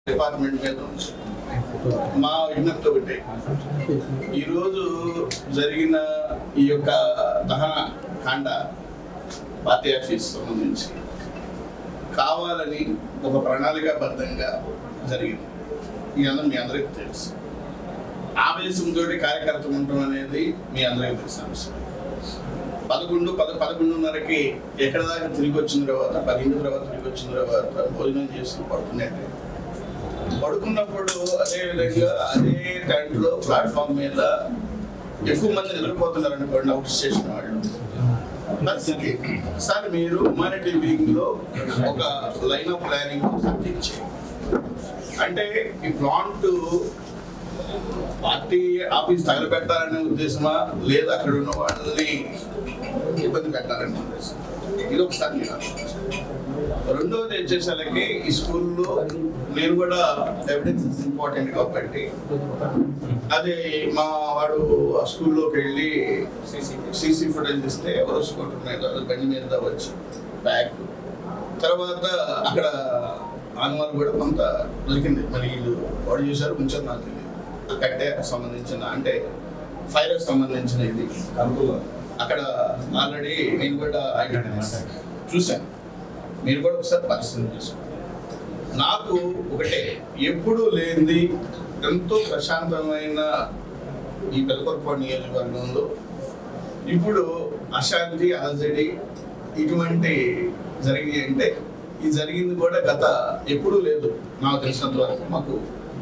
Department మీద ఉంది. మా విజ్ఞప్తి ఒకటి ఈరోజు జరిగిన ఈ యొక్క దహన కాండ పార్టీ ఆఫీస్ సంబంధించి కావాలని ఒక ప్రణాళికాబద్ధంగా జరిగింది మీ అందరూ మీ అందరికీ తెలుసు ఆవేశంతో కార్యకర్తలు ఉండటం అనేది మీ అందరికీ తెలిసిన అంశం పదకొండు పద పదకొండున్నరకి ఎక్కడ దాకా తిరిగి వచ్చిన తర్వాత పదిహేను తర్వాత తిరిగి వచ్చిన తర్వాత భోజనం చేసి పడుకునేది పడుకున్నప్పుడు అదే విధంగా అదే దాంట్లో ప్లాట్ఫామ్ మీద ఎక్కువ మంది నిద్రపోతున్నారు అనుకోండి అవుట్ స్టేషన్ వాళ్ళు పరిస్థితి ఒకసారి మీరు హ్యుమానిటీ వింగ్ లో ఒక లైన్ ఆఫ్ ప్లానింగ్ సబ్జెక్ట్ చేయండి అంటే ఈ ప్లాంట్ పార్టీ ఆఫీస్ తగలబెట్టాలనే ఉద్దేశమా లేదా అక్కడ ఉన్న వాళ్ళని ఇబ్బంది పెట్టాలనే ఉద్దేశం ఇది ఒకసారి మీరు ఆలోచించండి. రెండోది వచ్చేసరికి ఈ స్కూల్లో నేను కూడా ఎవిడెన్స్ ఇంపార్టెంట్ కాబట్టి అదే మా వాడు ఆ స్కూల్లోకి వెళ్ళి సీసీ ఫుటేజ్ ఇస్తే ఎవరో స్కూటర్ మీద అది బండి మీద వచ్చి బ్యాగ్ తర్వాత అక్కడ ఆనవాళ్ళు కూడా కొంత దొరికింది మరి వీళ్ళు వాడు చేశారు కొంచెం నాకు తెలియదు కట్టే సంబంధించిన అంటే ఫైర్ సంబంధించిన ఇది అక్కడ ఆల్రెడీ నేను కూడా ఐడెంటిఫై చూశాను మీరు కూడా ఒకసారి పరిశీలన చేసుకోండి నాకు ఒకటే ఎప్పుడూ లేనిది ఎంతో ప్రశాంతమైన ఈ పెదకొరపాడు నియోజకవర్గంలో ఇప్పుడు అశాంతి అలజడి ఇటువంటి జరిగి అంటే ఇది జరిగింది కూడా గత ఎప్పుడూ లేదు నాకు తెలిసినంత వరకు మాకు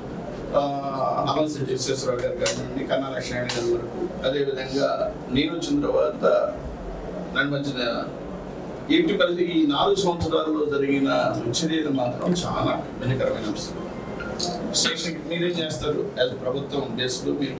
అమల్ సిటీ విశ్వేశ్వరరావు గారు కానివ్వండి కన్నా లక్ష్మణ గారి వరకు అదేవిధంగా నేను వచ్చిన తర్వాత నన్ను మధ్యన ఎట్టి పరిస్థితి ఈ నాలుగు సంవత్సరాల్లో జరిగిన చర్యలు మాత్రం చాలా వెనుకరమైన అంశం స్టేషన్కి మీరేం చేస్తారు యాజ్ ప్రభుత్వం బేస్లో మీరు